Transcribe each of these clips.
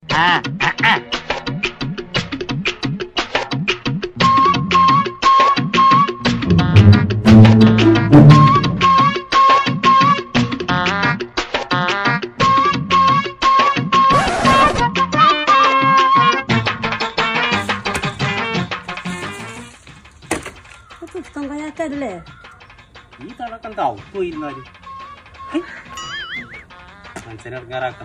പുസ്തകം കയാക്കല്ലേ ഈ തടക്കം എന്താ ഔട്ട് പോയിരുന്നാല് മനുഷ്യനെ ഇറങ്ങാറാക്കാം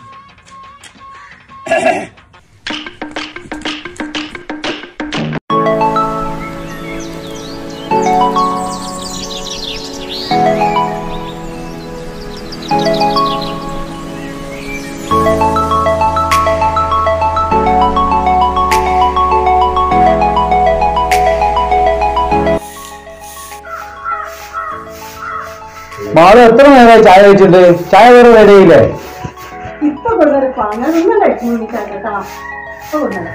മാള് എത്ര നേരമായി ചായ വെച്ചിട്ടുണ്ട് ചായ വേറെ റെഡിയില്ലേ ഇപ്പൊ കൊണ്ടുവരെ പാങ്ങ നിങ്ങൾ കഴിച്ചു നോക്കിക്കാൻ കേട്ടാ ഇപ്പൊ കൊണ്ടുവരെ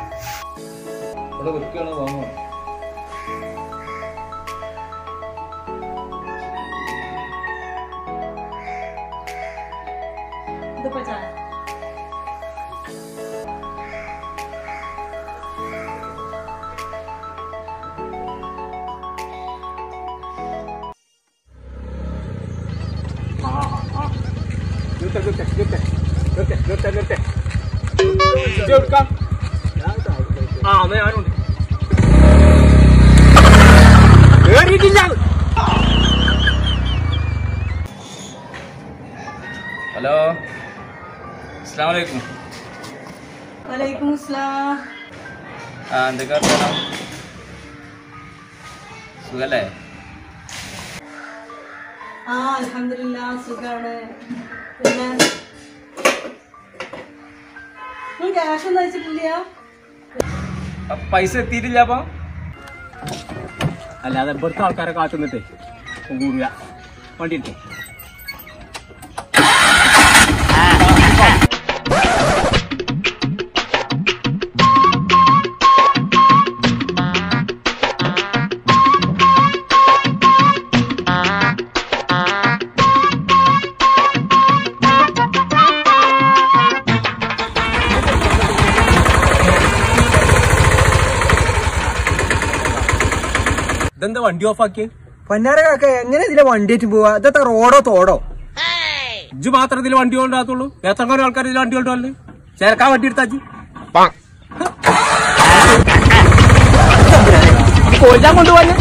ഇതിപ്പോ ചായ ആ എന്നാ ഞാനുണ്ട് കേറിയിട്ടില്ല ഹലോ അസ്സാം വലൈക്കും വലൈക്കും അസ്സലാം ആ എന്തൊക്കെ വർത്താനം സുഖല്ലേ ആ അൽഹംദുലില്ലാ സുഖാണ് പിന്നെ നിങ്ങൾ ക്യാഷ് ഒന്നും അയച്ചിട്ടില്ല അപ്പൊ പൈസ എത്തിയിട്ടില്ല അപ്പൊ അല്ലാതെ ഇവിടുത്തെ ആൾക്കാരെ കാത്തു നിന്നിട്ടേ കൂറുക വണ്ടി എടുത്തു ഇതെന്താ വണ്ടി ഓഫ് ആക്കിയേ പൊന്നാര കാക്ക എങ്ങനെ ഇതിലെ വണ്ടിയിട്ട് പോവാ ഇതൊക്കെ റോഡോ തോടോ ഇജ്ജ് മാത്രം ഇതിൽ വണ്ടി കൊണ്ടാകത്തുള്ളൂ എത്ര കുറേ ആൾക്കാർ ഇതിൽ വണ്ടി കൊണ്ടുവല്ലേ ചേർക്കാ വണ്ടി എടുത്താച്ചി കൊല്ലാൻ കൊണ്ടുപോകാൻ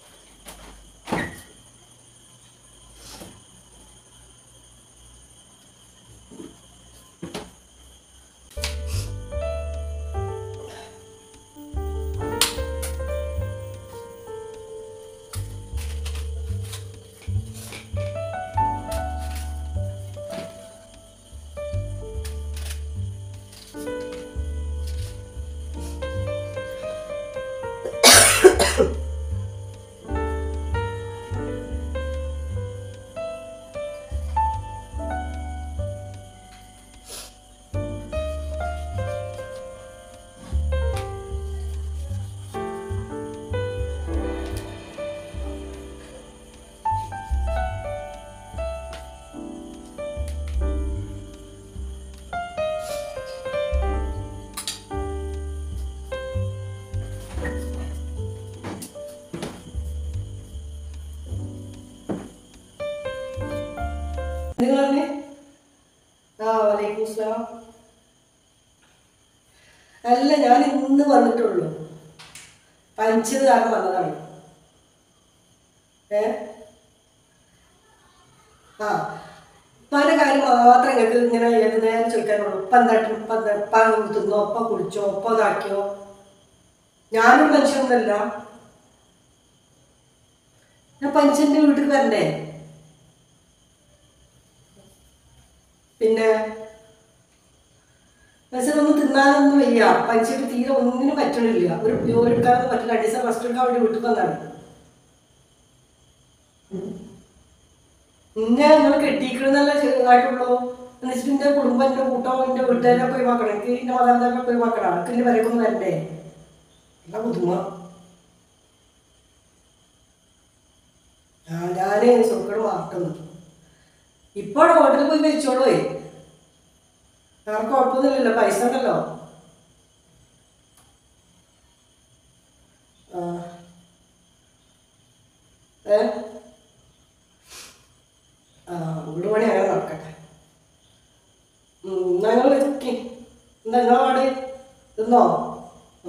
നിങ്ങളെ ആ വലൈക്കും സ്ലാം അല്ല ഞാൻ ഇന്ന് വന്നിട്ടുള്ളൂ പനിച്ചത് കാരണം വന്നതാണ് ഏ ആ പല കാര്യം മാത്രം ഞങ്ങൾക്ക് ഇങ്ങനെ ഏത് നേരം ചോദിക്കാനുള്ളൂ ഇപ്പം എന്തായിട്ടും ഇപ്പം എന്താ ഇപ്പം തിന്നോ ഒപ്പം കുടിച്ചോ ഒപ്പം ഇതാക്കിയോ ഞാനൊരു മനുഷ്യനൊന്നല്ല ഞാൻ പനിച്ചെൻ്റെ വീട്ടിൽ വരണ്ടേ പിന്നെ പക്ഷെ ഒന്നും തിന്നാനൊന്നും വയ്യ പനിച്ചിട്ട് തീരെ ഒന്നിനും പറ്റണില്ല ഒരു ജോലി എടുക്കാനൊന്നും പറ്റില്ല രണ്ട് ദിവസം റെസ്റ്റ് എടുക്കാൻ വേണ്ടി വീട്ടിൽ വന്നാണ് ഇന്നെ നിങ്ങൾ കെട്ടിക്കണമെന്നല്ല ആയിട്ടുള്ളൂ എന്നുവെച്ചിട്ട് എന്റെ കുടുംബം എന്റെ കൂട്ടം എന്റെ വീട്ടുകാരൊക്കെ ഒഴിവാക്കണം എനിക്ക് എന്റെ മാതാപിതാക്കളൊക്കെ ഒഴിവാക്കണം എനിക്ക് എന്റെ വരക്കൊന്നും വരണ്ടേ എല്ലാ ബുദ്ധിമുട്ട ഞാന് സുഖം മാറ്റുന്നു ഇപ്പൊ അവിടെ ഹോട്ടലിൽ പോയി കഴിച്ചോളൂ വേറെ കുഴപ്പമൊന്നുമില്ലല്ലോ പൈസ ഉണ്ടല്ലോ ആ. ഏ ആ വീട് പണി അങ്ങനെ നടക്കട്ടെ ഉം, എന്നാ നിങ്ങൾ ഇരിക്ക്. എന്താ നിങ്ങളെ പാട് തിന്നോ ആ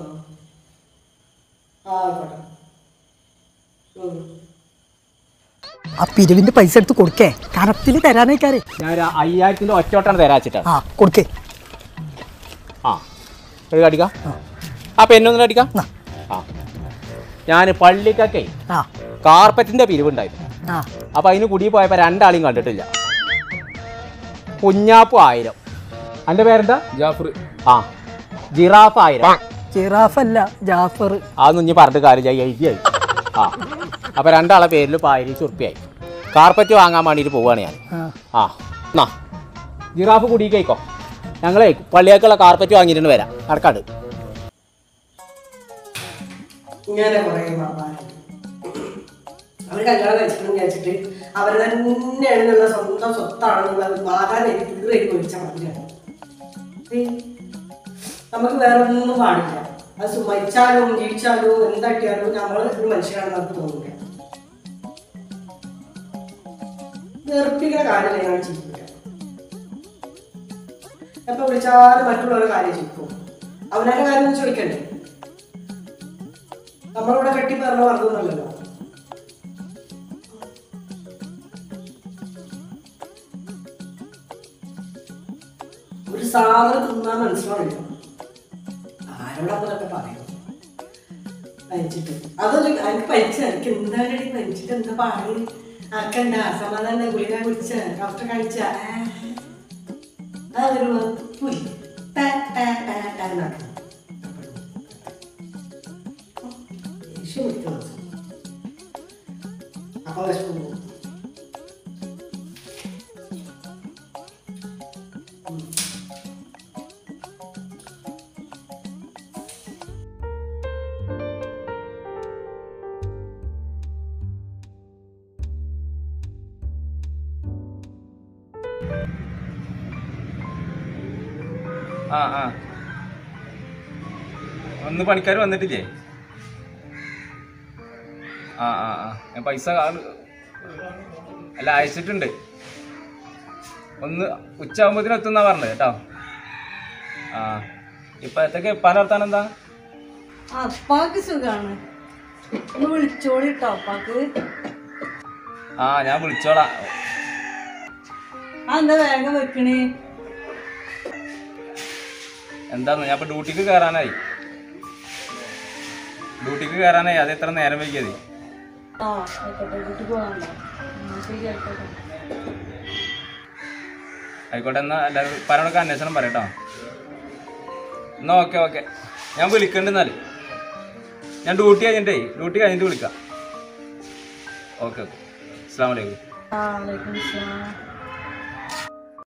ആ, ആയിക്കോട്ടെ ഉം. ആ പിരിവിന്റെ പൈസ എടുത്ത് കൊടുക്കേ കറക്റ്റില് തരാനേക്കാരെ ഞാൻ ഒരു അയ്യായിരത്തിന്റെ ഒറ്റോട്ടാണ് തരാച്ചിട്ടാണ് ആ കൊടുക്കേ ആ ഒരു അടിക്കാം ആ പെണ്ണൊന്നും അടിക്കാം എന്നാ. ആ ഞാൻ പള്ളിക്കൊക്കെ ആ കാർപ്പറ്റിന്റെ പിരിവുണ്ടായിരുന്നു ആ അപ്പൊ അതിന് കുടി പോയപ്പോ രണ്ടാളെയും കണ്ടിട്ടില്ല കുഞ്ഞാപ്പു ആയിരം അന്റെ പേരെന്താ ജാഫർ ആ ജിറാഫ് ആയിരം ജിറാഫ് അല്ല ജാഫർ അതൊന്നും ഇനി പറഞ്ഞിട്ട് കാര്യമില്ല എഴുതിയായി ആ അപ്പൊ രണ്ടാളെ പേരിൽ ഇപ്പൊ ആയിരം ഉറുപ്പിയായി കാർപ്പറ്റ് വാങ്ങാൻ വേണ്ടിയിട്ട് പോവാണ് ഞാൻ ആ ആ എന്നാ ജിറാഫ് കുടിക്കേക്കോ ഞങ്ങളെ പള്ളിയേക്കുള്ള കാർപ്പറ്റ് വാങ്ങിയിട്ടുണ്ട് വരാം നടക്കാട് ഇങ്ങനെ കുറേ മാമാരുണ്ട് അവർ കല്യാണം കഴിച്ചിട്ടുണ്ടെന്ന് വിചാരിച്ചിട്ട് അവർ തന്നെയാണ് എന്നുള്ള സ്വന്തം സ്വത്താണെന്നുള്ള മാതാൻ എനിക്ക് തീരെ മേടിച്ച മതിയാണ് നമുക്ക് വേറെ ഒന്നും പാടില്ല അത് സു- മരിച്ചാലും ജീവിച്ചാലും എന്താക്കിയാലും നമ്മൾ ഒരു മനുഷ്യനാണെന്ന് നമുക്ക് തോന്നില്ല വെറുപ്പിക്കുന്ന കാര്യമില്ല ഞാൻ ചെയ്യില്ല എപ്പോ വിളിച്ചാലും മറ്റുള്ളവരുടെ കാര്യം ചോദിക്കും അവനവന്റെ കാര്യം ഒന്നും ചോദിക്കണ്ടേ നമ്മളിവിടെ കെട്ടി പറഞ്ഞ വർഗമൊന്നുമല്ലല്ലോ ഒരു സാധനം തിന്നാൻ മനസ്സിലാവില്ല ആരോടാ അതൊക്കെ പറയുന്നത് പനിച്ചിട്ട് അതൊരു എനിക്ക് പനിച്ച എനിക്ക് എന്താണ് പനിച്ചിട്ട് എന്താ പാടി ആക്കണ്ട സമാധാനം ഗുളിക കുടിച്ച ഡോക്ടറെ കാണിച്ച അതൊരു പുലി ടാ, ടാ, ടാ, ടാ എന്നാക്കണം. ദേഷ്യം പിടിക്കുന്നു. അപ്പൊ വിശപ്പ് പോകും. ആ ആ ഒന്ന് പണിക്കാർ വന്നിട്ടില്ലേ ആ ആ ആ ഞാൻ പൈസ കാ- അല്ല അയച്ചിട്ടുണ്ട് ഒന്ന് ഉച്ചയാകുമ്പോഴത്തേനും എത്തുന്നാ പറഞ്ഞത് കേട്ടോ ആ ഇപ്പൊ എത്തൊക്കെ പലർത്താൻ എന്താ അപ്പാക്ക് സുഖാണ് ഒന്ന് വിളിച്ചോളിട്ടോ അപ്പാക്ക് ആ ഞാൻ വിളിച്ചോളാം ആ എന്താ വേഗം വെക്കണേ എന്താന്ന് ഞാൻ ഇപ്പൊ ഡ്യൂട്ടിക്ക് കയറാനായി ഡ്യൂട്ടിക്ക് കയറാനായി അത് എത്ര നേരം വൈകിയത് ആ ആയിക്കോട്ടെ വീട്ടിൽ പോകാണ്ടോ ശരി ആയിക്കോട്ടെ ആയിക്കോട്ടെ എന്നാ എല്ലാവരും പരനോടൊക്കെ അന്വേഷണം പറയട്ടോ എന്നാ ഓക്കെ ഓക്കെ ഞാൻ വിളിക്കണ്ട് എന്നാല് ഞാൻ ഡ്യൂട്ടി കഴിഞ്ഞിട്ടേ ഡ്യൂട്ടി കഴിഞ്ഞിട്ട് വിളിക്കാം ഓക്കെ ഓക്കെ അസ്സാം വലൈക്കും ആ വലൈക്കും സ്ലാം